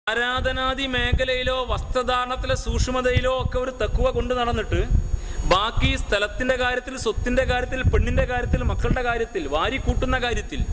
ആരാധനാദി മേഖലയിലോ വസ്ത്രധാരണത്തിലെ സൂക്ഷ്മതയിലോ ഒക്കെ ഒരു തക്കുവ കൊണ്ട് നടന്നിട്ട് ബാക്കി സ്ഥലത്തിന്റെ കാര്യത്തിൽ സ്വത്തിന്റെ കാര്യത്തിൽ പെണ്ണിന്റെ കാര്യത്തിൽ മക്കളുടെ കാര്യത്തിൽ വാരിക്കൂട്ടുന്ന കാര്യത്തിൽ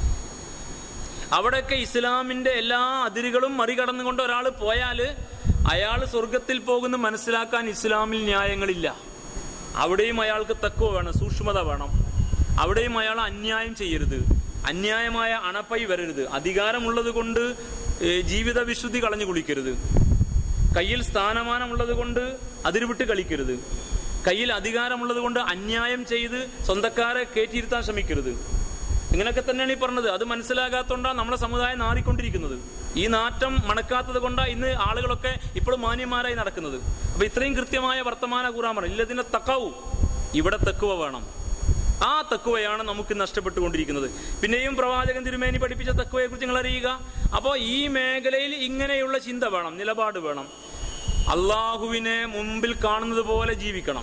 അവിടെയൊക്കെ ഇസ്ലാമിന്റെ എല്ലാ അതിരുകളും മറികടന്നുകൊണ്ട് ഒരാൾ പോയാൽ അയാൾ സ്വർഗത്തിൽ പോകുന്ന മനസ്സിലാക്കാൻ ഇസ്ലാമിൽ ന്യായങ്ങളില്ല അവിടെയും അയാൾക്ക് തക്കുവ വേണം സൂക്ഷ്മത വേണം അവിടെയും അയാൾ അന്യായം ചെയ്യരുത് അന്യായമായ അണപ്പൈ വരരുത് അധികാരമുള്ളത് കൊണ്ട് ഏഹ്, ജീവിത വിശുദ്ധി കളഞ്ഞു കുളിക്കരുത് കയ്യിൽ സ്ഥാനമാനമുള്ളത് കൊണ്ട് അതിരുവിട്ട് കളിക്കരുത് കയ്യിൽ അധികാരമുള്ളത് കൊണ്ട് അന്യായം ചെയ്ത് സ്വന്തക്കാരെ കയറ്റിയിരുത്താൻ ശ്രമിക്കരുത് ഇങ്ങനെയൊക്കെ തന്നെയാണ് ഈ പറഞ്ഞത് അത് മനസ്സിലാകാത്തോണ്ടാണ് നമ്മുടെ സമുദായം നാറിക്കൊണ്ടിരിക്കുന്നത് ഈ നാറ്റം മണക്കാത്തത് കൊണ്ടാണ് ഇന്ന് ആളുകളൊക്കെ ഇപ്പോഴും മാന്യന്മാരായി നടക്കുന്നത് അപ്പൊ ഇത്രയും കൃത്യമായ വർത്തമാന കൂറാൻ പറഞ്ഞു ഇല്ലതിനെ തക്കാവൂ ഇവിടെ തെക്കുവ വേണം ആ തക്കുവയാണ് നമുക്ക് നഷ്ടപ്പെട്ടുകൊണ്ടിരിക്കുന്നത് പിന്നെയും പ്രവാചകൻ തിരുമേനി പഠിപ്പിച്ച തക്കുവയെ കുറിച്ച് നിങ്ങൾ അറിയുക അപ്പോൾ ഈ മേഖലയിൽ ഇങ്ങനെയുള്ള ചിന്ത വേണം നിലപാട് വേണം അള്ളാഹുവിനെ മുമ്പിൽ കാണുന്നത് പോലെ ജീവിക്കണം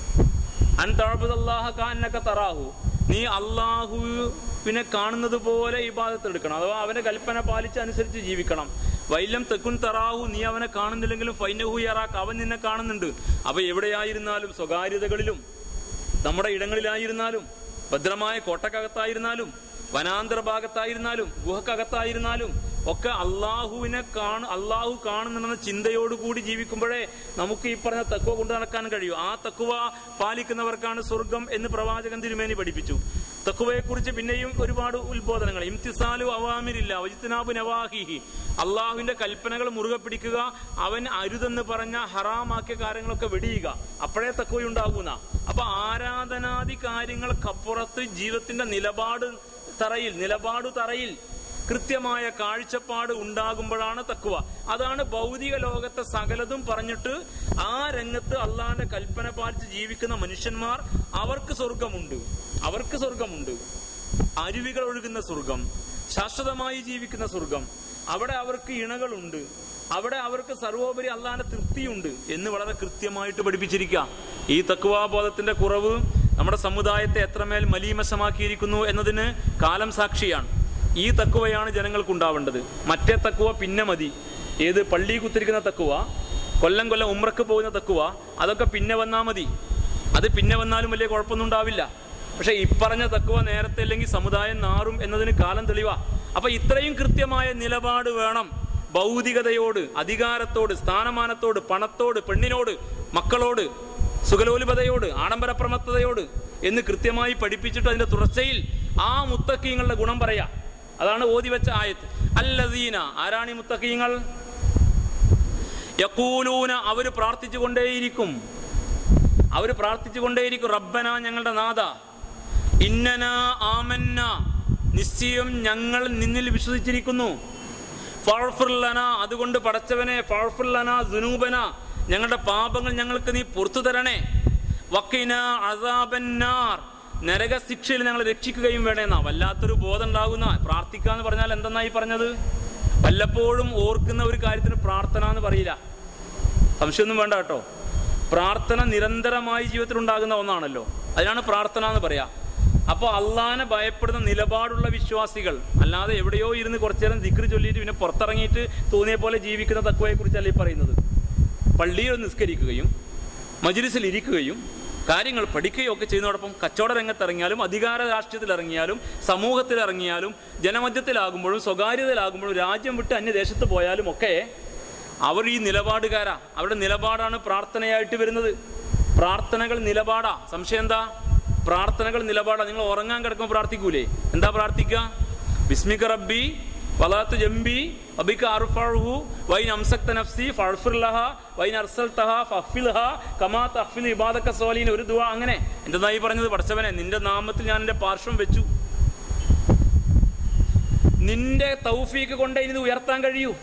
അൻതഅബ്ദുല്ലാഹ കാന്നക തറാഹു നീ അള്ളാഹുവിനെ കാണുന്നത് പോലെ ഇബാദത്ത് എടുക്കണം അഥവാ അവന്റെ കൽപ്പന പാലിച്ച് അനുസരിച്ച് ജീവിക്കണം വൈലം തെക്കുൻ തറാഹു നീ അവനെ കാണുന്നില്ലെങ്കിലും ഫൈനഹു യറാക്ക് അവൻ നിന്നെ കാണുന്നുണ്ട് അപ്പൊ എവിടെയായിരുന്നാലും സ്വകാര്യതകളിലും നമ്മുടെ ഇടങ്ങളിലായിരുന്നാലും ഭദ്രമായ കോട്ടക്കകത്തായിരുന്നാലും വനാന്തര ഭാഗത്തായിരുന്നാലും ഗുഹക്കകത്തായിരുന്നാലും ഒക്കെ അള്ളാഹുവിനെ കാണു അള്ളാഹു കാണുന്നുണ്ടെന്ന ചിന്തയോടുകൂടി ജീവിക്കുമ്പോഴേ നമുക്ക് ഈ പറഞ്ഞ തക്കുവ കൊണ്ട് നടക്കാൻ കഴിയൂ ആ തക്കുവ പാലിക്കുന്നവർക്കാണ് സ്വർഗം എന്ന് പ്രവാചകൻ തിരുമേനി പഠിപ്പിച്ചു തക്കുവയെ കുറിച്ച് പിന്നെയും ഒരുപാട് ഉത്ബോധനങ്ങൾ ഇംതിസാലു അവാമിരില്ല വജിത്തനാബു നവാഹിഹി അള്ളാഹുവിന്റെ കൽപ്പനകൾ മുറുകെ പിടിക്കുക അവൻ അരുതെന്ന് പറഞ്ഞ ഹറാമാക്കിയ കാര്യങ്ങളൊക്കെ വെടിയുക അപ്പോഴേ തക്കുവയുണ്ടാകുന്ന അപ്പൊ ആരാധനാദി കാര്യങ്ങൾക്കപ്പുറത്ത് ജീവിതത്തിന്റെ നിലപാട് തറയിൽ നിലപാടു തറയിൽ കൃത്യമായ കാഴ്ചപ്പാട് ഉണ്ടാകുമ്പോഴാണ് തക്കുവ അതാണ് ഭൗതിക ലോകത്തെ സകലതും പറഞ്ഞിട്ട് ആ രംഗത്ത് അള്ളാന്റെ കൽപ്പന പാലിച്ച് ജീവിക്കുന്ന മനുഷ്യന്മാർ അവർക്ക് സ്വർഗമുണ്ട് അവർക്ക് സ്വർഗമുണ്ട് അരുവികൾ ഒഴുകുന്ന സ്വർഗം ശാശ്വതമായി ജീവിക്കുന്ന സ്വർഗം അവിടെ അവർക്ക് ഇണകളുണ്ട് അവിടെ അവർക്ക് സർവോപരി അള്ളാന്റെ തൃപ്തിയുണ്ട് എന്ന് വളരെ കൃത്യമായിട്ട് പഠിപ്പിച്ചിരിക്കുക ഈ തക്കുവാബോധത്തിന്റെ കുറവ് നമ്മുടെ സമുദായത്തെ എത്രമേൽ മലീമസമാക്കിയിരിക്കുന്നു എന്നതിന് കാലം സാക്ഷിയാണ് ഈ തക്കുവയാണ് ജനങ്ങൾക്ക് ഉണ്ടാവേണ്ടത് മറ്റേ തക്കുവ പിന്നെ മതി ഏത് പള്ളി കുത്തിരിക്കുന്ന തക്കുവ കൊല്ലം കൊല്ലം ഉമ്രക്ക് പോകുന്ന തക്കുവ അതൊക്കെ പിന്നെ വന്നാൽ മതി അത് പിന്നെ വന്നാലും വലിയ കുഴപ്പമൊന്നും ഉണ്ടാവില്ല പക്ഷെ ഇപ്പറഞ്ഞ തക്കുവ നേരത്തെ അല്ലെങ്കിൽ സമുദായം നാറും എന്നതിന് കാലം തെളിവാ അപ്പൊ ഇത്രയും കൃത്യമായ നിലപാട് വേണം ഭൗതികതയോട് അധികാരത്തോട് സ്ഥാനമാനത്തോട് പണത്തോട് പെണ്ണിനോട് മക്കളോട് സുഖലോലുപതയോട് ആഡംബരപ്രമത്തതയോട് എന്ന് കൃത്യമായി പഠിപ്പിച്ചിട്ട് അതിന്റെ തുടർച്ചയിൽ ആ മുത്തക്കീങ്ങളുടെ ഗുണം പറയാ അതാണ് ഓതി വെച്ച ആയത്ത് അല്ലദീന ആരാണ് ഈ മുത്തക്കീങ്ങൾ യക്കൂലൂന അവര് പ്രാർത്ഥിച്ചുകൊണ്ടേയിരിക്കും അവര് പ്രാർത്ഥിച്ചുകൊണ്ടേയിരിക്കും റബ്ബന ഞങ്ങളുടെ നാഥ ഇന്നന ആമന്ന നിശ്ചയം ഞങ്ങൾ നിന്നിൽ വിശ്വസിച്ചിരിക്കുന്നു ഫാൾഫുർലന അതുകൊണ്ട് പടച്ചവനെ ഫാൾഫുർലന ദുനൂബന ഞങ്ങളുടെ പാപങ്ങൾ ഞങ്ങൾക്ക് നീ പുറത്തു തരണേ വക്കിന അസാബന്നാർ നരക ശിക്ഷയിൽ ഞങ്ങൾ രക്ഷിക്കുകയും വേണേന്നാ വല്ലാത്തൊരു ബോധം ഉണ്ടാകുന്ന പ്രാർത്ഥിക്കാന്ന് പറഞ്ഞാൽ എന്തെന്നായി പറഞ്ഞത് വല്ലപ്പോഴും ഓർക്കുന്ന ഒരു കാര്യത്തിന് പ്രാർത്ഥന എന്ന് പറയില്ല സംശയമൊന്നും വേണ്ട കേട്ടോ പ്രാർത്ഥന നിരന്തരമായി ജീവിതത്തിൽ ഉണ്ടാകുന്ന ഒന്നാണല്ലോ അതിനാണ് പ്രാർത്ഥന എന്ന് പറയാ അപ്പോൾ അള്ളാനെ ഭയപ്പെടുന്ന നിലപാടുള്ള വിശ്വാസികൾ അല്ലാതെ എവിടെയോ ഇരുന്ന് കുറച്ചു നേരം ദിക്റ് ചൊല്ലിയിട്ട് പിന്നെ പുറത്തിറങ്ങിയിട്ട് തോന്നിയ പോലെ ജീവിക്കുന്ന തക്കുവയെ കുറിച്ചല്ല ഈ പറയുന്നത് പള്ളിയിൽ നിസ്കരിക്കുകയും മജിലിസിൽ ഇരിക്കുകയും കാര്യങ്ങൾ പഠിക്കുകയും ഒക്കെ ചെയ്യുന്നതോടൊപ്പം കച്ചവട രംഗത്തിറങ്ങിയാലും അധികാര രാഷ്ട്രീയത്തിൽ ഇറങ്ങിയാലും സമൂഹത്തിൽ ഇറങ്ങിയാലും ജനമധ്യത്തിലാകുമ്പോഴും സ്വകാര്യതയിലാകുമ്പോഴും രാജ്യം വിട്ട് അന്യദേശത്ത് പോയാലും ഒക്കെ അവർ ഈ നിലപാടുകാരാ അവരുടെ നിലപാടാണ് പ്രാർത്ഥനയായിട്ട് വരുന്നത് പ്രാർത്ഥനകൾ നിലപാടാ സംശയം എന്താ പ്രാർത്ഥനകൾ നിലപാടാ നിങ്ങൾ ഉറങ്ങാൻ കിടക്കുമ്പോൾ പ്രാർത്ഥിക്കൂലേ എന്താ പ്രാർത്ഥിക്കുക ബിസ്മിക റബ്ബി വലാത്ത് ജംബി അബിക അർഫഹു വൈൻ അംസക്ത നഫ്സി ഫർഫിർലഹ വൈൻ അർസൽതഹ ഫഫിൽഹ കമാ തഫിൽ ഇബാദക സോലീൻ ഒരു ദുആ അങ്ങനെ എന്തെന്നായി പറഞ്ഞത് പഠിച്ചവനെ നിന്റെ നാമത്തിൽ ഞാൻ എന്റെ പാർശ്വം വെച്ചു നിന്റെ തൗഫീക്ക് കൊണ്ട് ഇനി ഇത് ഉയർത്താൻ കഴിയൂ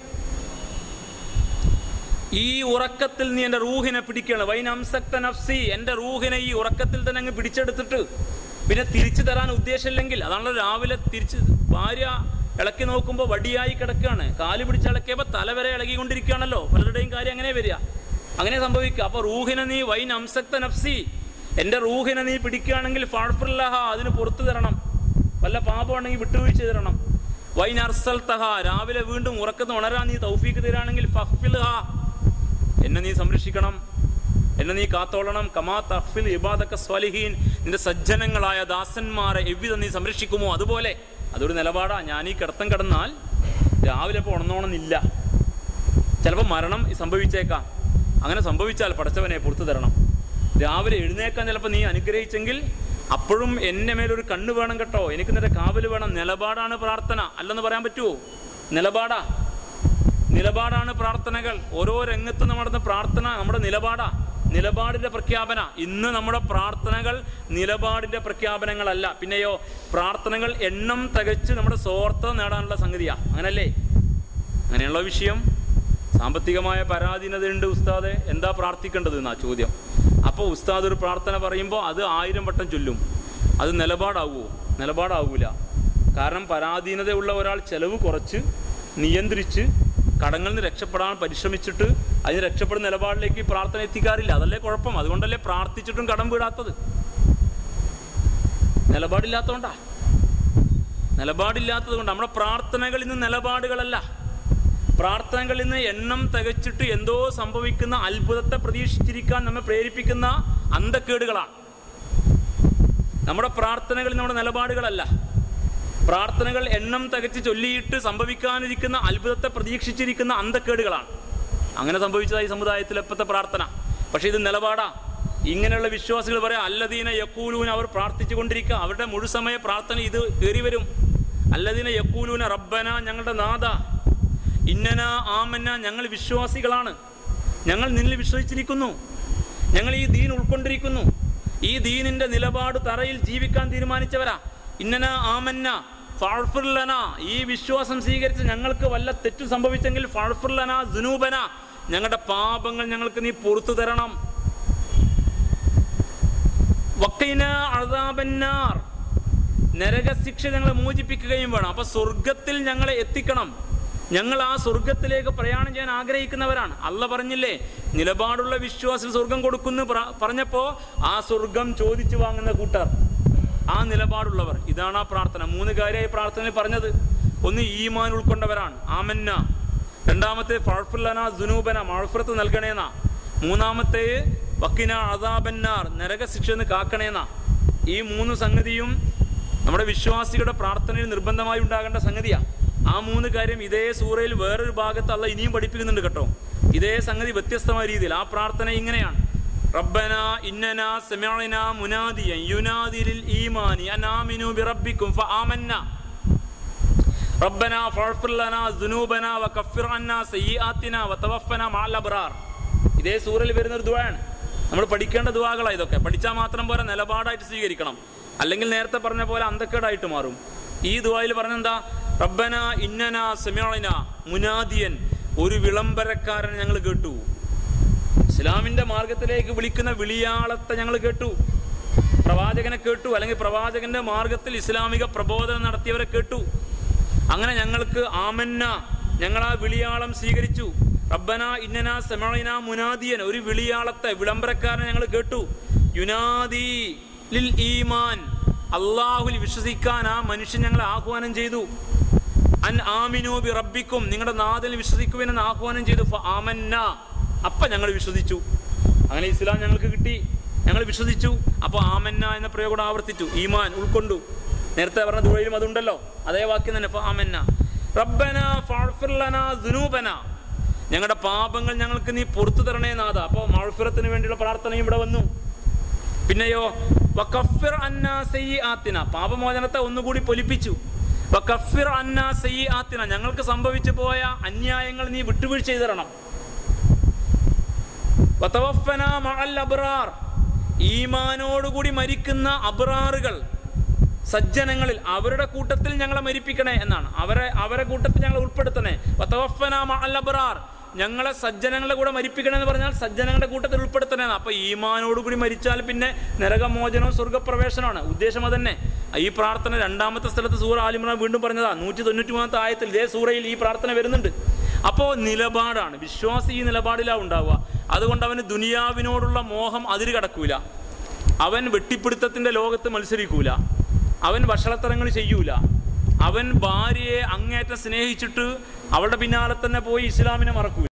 ഈ ഉറക്കത്തിൽ നീ എന്റെ റൂഹിനെ പിടിക്കണം വൈൻ അംസക്ത നഫ്സി എന്റെ റൂഹിനെ ഈ ഉറക്കത്തിൽ തന്നെ അങ്ങ് പിടിച്ചെടുത്തിട്ട് പിന്നെ തിരിച്ചു തരാൻ ഉദ്ദേശമില്ലെങ്കിൽ അതാണല്ലോ രാവിലെ തിരിച്ച് ഭാര്യ ഇളക്കി നോക്കുമ്പോൾ വടിയായി കിടക്കുകയാണ് കാല് പിടിച്ചിളക്കിയപ്പോൾ തല വരെ ഇളകിക്കൊണ്ടിരിക്കുകയാണല്ലോ പലരുടെയും കാര്യം അങ്ങനെ വരിക അങ്ങനെ സംഭവിക്കുക അപ്പൊ റൂഹിനെ നീ വൈൻ അംസക്ത നഫ്സി എന്റെ റൂഹിനെ നീ പിടിക്കുകയാണെങ്കിൽ ഫാഴ്ഫുല്ലഹ അതിന് പുറത്തു തരണം വല്ല പാപമുണ്ടെങ്കിൽ വിട്ടുവീഴ്ച തരണം വൈൻ അർസൽതഹ രാവിലെ വീണ്ടും ഉറക്കത്ത് ഉണരാൻ നീ തൗഫീക്ക് തരാണെങ്കിൽ ഫഹ്ഫിൽഹ എന്നെ നീ സംരക്ഷിക്കണം എന്നെ നീ കാത്തോളണം കമാ തഹ്ഫിൽ ഇബാദക്ക സ്വാലിഹീൻ നിന്റെ സജ്ജനങ്ങളായ ദാസന്മാരെ എவ்விധം നീ സംരക്ഷിക്കുമോ അതുപോലെ അതൊരു നിലപാടാ ഞാൻ ഈ കിടത്തം കിടന്നാൽ രാവിലെ ഇപ്പോൾ ഉണർന്നോണമെന്നില്ല ചിലപ്പോൾ മരണം സംഭവിച്ചേക്കാം അങ്ങനെ സംഭവിച്ചാൽ പടച്ചവനെ പുറത്തു തരണം രാവിലെ എഴുന്നേക്കാൻ ചിലപ്പോൾ നീ അനുഗ്രഹിച്ചെങ്കിൽ അപ്പോഴും എൻ്റെ മേലൊരു കണ്ണ് വേണം കേട്ടോ എനിക്ക് നിന്റെ കാവല് വേണം നിലപാടാണ് പ്രാർത്ഥന അല്ലെന്ന് പറയാൻ പറ്റുമോ നിലപാടാ നിലപാടാണ് പ്രാർത്ഥനകൾ ഓരോ രംഗത്ത് നടന്ന പ്രാർത്ഥന നമ്മുടെ നിലപാടാ നിലപാടിന്റെ പ്രഖ്യാപന ഇന്ന് നമ്മുടെ പ്രാർത്ഥനകൾ നിലപാടിന്റെ പ്രഖ്യാപനങ്ങളല്ല പിന്നെയോ പ്രാർത്ഥനകൾ എണ്ണം തികച്ച് നമ്മുടെ സ്വാർത്ഥത നേടാനുള്ള സംഗതിയാ അങ്ങനല്ലേ അങ്ങനെയുള്ള വിഷയം സാമ്പത്തികമായ പരാധീനതയുണ്ട് ഉസ്താദെ എന്താ പ്രാർത്ഥിക്കേണ്ടത് എന്നാ ചോദ്യം അപ്പോൾ ഉസ്താദ് ഒരു പ്രാർത്ഥന പറയുമ്പോൾ അത് ആയിരം വട്ടം ചൊല്ലും അത് നിലപാടാവുമോ നിലപാടാവൂല കാരണം പരാധീനതയുള്ള ഒരാൾ ചെലവ് കുറച്ച് നിയന്ത്രിച്ച് കടങ്ങളിൽ നിന്ന് രക്ഷപ്പെടാൻ പരിശ്രമിച്ചിട്ട് അതിന് രക്ഷപ്പെടുന്ന നിലപാടിലേക്ക് ഈ പ്രാർത്ഥന എത്തിക്കാറില്ല അതല്ലേ കുഴപ്പം അതുകൊണ്ടല്ലേ പ്രാർത്ഥിച്ചിട്ടും കടം വീടാത്തത് നിലപാടില്ലാത്തതുകൊണ്ടാ നിലപാടില്ലാത്തത് കൊണ്ട് നമ്മുടെ പ്രാർത്ഥനകൾ ഇന്ന് നിലപാടുകളല്ല പ്രാർത്ഥനകളിൽ നിന്ന് എണ്ണം തികച്ചിട്ട് എന്തോ സംഭവിക്കുന്ന അത്ഭുതത്തെ പ്രതീക്ഷിച്ചിരിക്കാൻ നമ്മെ പ്രേരിപ്പിക്കുന്ന അന്തക്കേടുകളാണ് നമ്മുടെ പ്രാർത്ഥനകൾ നമ്മുടെ നിലപാടുകളല്ല പ്രാർത്ഥനകൾ എണ്ണം തികച്ച് ചൊല്ലിയിട്ട് സംഭവിക്കാനിരിക്കുന്ന അത്ഭുതത്തെ പ്രതീക്ഷിച്ചിരിക്കുന്ന അന്തക്കേടുകളാണ് അങ്ങനെ സംഭവിച്ചതായി സമുദായത്തിൽ എപ്പത്തെ പ്രാർത്ഥന പക്ഷെ ഇത് നിലപാടാ ഇങ്ങനെയുള്ള വിശ്വാസികൾ പറയാം അല്ലദീന യക്കൂലൂന അവർ പ്രാർത്ഥിച്ചു കൊണ്ടിരിക്കുക അവരുടെ മുഴുസമയ പ്രാർത്ഥന ഇത് കയറി വരും അല്ലദീന യക്കൂലൂന റബ്ബന ഞങ്ങളുടെ നാഥ ഇന്നന ആമന്ന ഞങ്ങൾ വിശ്വാസികളാണ് ഞങ്ങൾ നിന്നിൽ വിശ്വസിച്ചിരിക്കുന്നു ഞങ്ങൾ ഈ ദീൻ ഉൾക്കൊണ്ടിരിക്കുന്നു ഈ ദീനിന്റെ നിലപാട് തറയിൽ ജീവിക്കാൻ തീരുമാനിച്ചവരാ ഇന്നന ആമന്ന ഫാൾഫുർലന ഈ വിശ്വാസം സ്വീകരിച്ച് ഞങ്ങൾക്ക് വല്ല തെറ്റു സംഭവിച്ചെങ്കിൽ ഫാൾഫുർലന ജുനൂബന ഞങ്ങളുടെ പാപങ്ങൾ ഞങ്ങൾക്ക് നീ പുറത്തു തരണം വക്കൈന അഴതാബന്നാർ നരകശിക്ഷ ഞങ്ങളെ മോചിപ്പിക്കുകയും വേണം അപ്പൊ സ്വർഗത്തിൽ ഞങ്ങളെ എത്തിക്കണം ഞങ്ങൾ ആ സ്വർഗത്തിലേക്ക് പ്രയാണം ചെയ്യാൻ ആഗ്രഹിക്കുന്നവരാണ് അല്ല പറഞ്ഞില്ലേ നിലപാടുള്ള വിശ്വാസിൽ സ്വർഗം കൊടുക്കുന്നു പ്ര- പറഞ്ഞപ്പോ ആ സ്വർഗം ചോദിച്ചു വാങ്ങുന്ന കൂട്ടർ ആ നിലപാടുള്ളവർ ഇതാണ് ആ പ്രാർത്ഥന മൂന്ന് കാര്യമായി പ്രാർത്ഥനയിൽ പറഞ്ഞത് ഒന്ന് ഈമാൻ ഉൾക്കൊണ്ടവരാണ് ആമന്ന രണ്ടാമത്തെ ഫഴഫുല്ലന ജുനൂബന മഴഫുറത്ത് നൽകണേന മൂന്നാമത്തെ വക്കിന അതാബന്നാർ നരകശിക്ഷ എന്ന് കാക്കണേന ഈ മൂന്ന് സംഗതിയും നമ്മുടെ വിശ്വാസികളുടെ പ്രാർത്ഥനയിൽ നിർബന്ധമായി ഉണ്ടാകേണ്ട സംഗതിയാ ആ മൂന്ന് കാര്യം ഇതേ സൂറയിൽ വേറൊരു ഭാഗത്ത് അല്ല ഇനിയും പഠിപ്പിക്കുന്നുണ്ട് കേട്ടോ ഇതേ സംഗതി വ്യത്യസ്തമായ രീതിയിൽ ആ പ്രാർത്ഥന ഇങ്ങനെയാണ് റബ്ബന ഇന്നന സമിഅന മുനാദിയൻ യുനാദിലിൽ ഈമാനി അനാമിനു ബിറബ്ബിക്കും ഫആമന്ന റബ്ബന ഫഗ്ഫിർ ലനാ ദുനൂബന വകഫിർ അന്നാ സയ്യിആത്തിന വതവഫന മഅൽ അബ്റാർ ഇതേ സൂറയിൽ വരുന്ന ഒരു ദുആണ് നമ്മൾ പഠിക്കേണ്ട ദുആകളാ ഇതൊക്കെ പഠിച്ചാൽ മാത്രം പോരാ നിലപാടായിട്ട് സ്വീകരിക്കണം അല്ലെങ്കിൽ നേരത്തെ പറഞ്ഞ പോലെ അന്തക്കേടായിട്ട് മാറും ഈ ദുആയിൽ പറഞ്ഞെന്താ റബ്ബന ഇന്നന സമിഅന മുനാദിയൻ ഒരു വിളംബരക്കാരൻ ഞങ്ങൾ കേട്ടു ഇസ്ലാമിന്റെ മാർഗത്തിലേക്ക് വിളിക്കുന്ന വിളിയാളത്തെ ഞങ്ങൾ കേട്ടു പ്രവാചകനെ കേട്ടു അല്ലെങ്കിൽ പ്രവാചകന്റെ മാർഗത്തിൽ ഇസ്ലാമിക പ്രബോധനം നടത്തിയവരെ കേട്ടു അങ്ങനെ ഞങ്ങൾക്ക് ആമന്ന ഞങ്ങൾ ആ വിളിയാളം സ്വീകരിച്ചു റബ്ബന ഇന്നന സമളിന മുനാദിയൻ ഒരു വിളിയാളത്തെ വിളംബരക്കാരനെ ഞങ്ങൾ കേട്ടു യുനാദി ലിൽ ഈമാൻ അള്ളാഹുൽ വിശ്വസിക്കാൻ ആ മനുഷ്യൻ ഞങ്ങളെ ആഹ്വാനം ചെയ്തു അൻ ആമിനു ബി റബ്ബിക്കും നിങ്ങളുടെ നാഥിൽ വിശ്വസിക്കുവിനെന്ന് ആഹ്വാനം ചെയ്തു ഫ ആമന്ന അപ്പൊ ഞങ്ങൾ വിശ്വസിച്ചു അങ്ങനെ ഇസ്ലാം ഞങ്ങൾക്ക് കിട്ടി ഞങ്ങൾ വിശ്വസിച്ചു അപ്പൊ ആമന്ന എന്ന പ്രയോഗം ആവർത്തിച്ചു ഈമാൻ ഉൾക്കൊണ്ടു നേരത്തെ പറഞ്ഞ ദുഴയിലും അതുണ്ടല്ലോ അതേ വാക്യം തന്നെ ഫ ആമന്ന റബ്ബന ഫഗ്ഫിർ ലനാ ദുനൂബന ഞങ്ങളുടെ പാപങ്ങൾ ഞങ്ങൾക്ക് നീ പുറത്തു തരണേ നാഥ അപ്പോൾ മഴഫിറത്തിന് വേണ്ടിയുള്ള പ്രാർത്ഥനയും ഇവിടെ വന്നു പിന്നെയോ വകഫിർ അന്നാ സയ്യിആത്തിന പാപമോചനത്തെ ഒന്നുകൂടി പൊലിപ്പിച്ചു വകഫിർ അന്നാ സയ്യിആത്തിന ഞങ്ങൾക്ക് സംഭവിച്ചു പോയ അന്യായങ്ങൾ നീ വിട്ടുവീഴ്ച ചെയ്തു തരണം വതവഫന മഅൽ അബ്റാർ ഈമാനോടുകൂടി മരിക്കുന്ന അബ്റാറുകൾ സജ്ജനങ്ങളിൽ അവരുടെ കൂട്ടത്തിൽ ഞങ്ങളെ മരിപ്പിക്കണേ എന്നാണ് അവരെ അവരെ കൂട്ടത്തിൽ ഞങ്ങളെ ഉൾപ്പെടുത്തണേ വതവഫന മഅൽ അബ്റാർ ഞങ്ങളെ സജ്ജനങ്ങളുടെ കൂടെ മരിപ്പിക്കണേ എന്ന് പറഞ്ഞാൽ സജ്ജനങ്ങളുടെ കൂട്ടത്തിൽ ഉൾപ്പെടുത്തണേ അപ്പൊ ഈമാനോടുകൂടി മരിച്ചാൽ പിന്നെ നരകമോചനവും സ്വർഗപ്രവേശനമാണ് ഉദ്ദേശം അതന്നെ ഈ പ്രാർത്ഥന രണ്ടാമത്തെ സ്ഥലത്ത് സൂറ ആലിമ്രാൻ വീണ്ടും പറഞ്ഞതാ നൂറ്റി തൊണ്ണൂറ്റി മൂന്നാമത്തെ ആയത്തിൽ ഇതേ സൂറയിൽ ഈ പ്രാർത്ഥന വരുന്നുണ്ട് അപ്പോൾ നിലപാടാണ് വിശ്വാസി ഈ നിലപാടിലാണ് ഉണ്ടാവുക അതുകൊണ്ട് അവന് ദുനിയാവിനോടുള്ള മോഹം അതിര് കടക്കൂല അവൻ വെട്ടിപ്പിടുത്തത്തിന്റെ ലോകത്ത് മത്സരിക്കൂല അവൻ വഷളത്തരങ്ങൾ ചെയ്യൂല അവൻ ഭാര്യയെ അങ്ങേറ്റം സ്നേഹിച്ചിട്ട് അവളുടെ പിന്നാലെ തന്നെ പോയി ഇസ്ലാമിനെ മറക്കൂ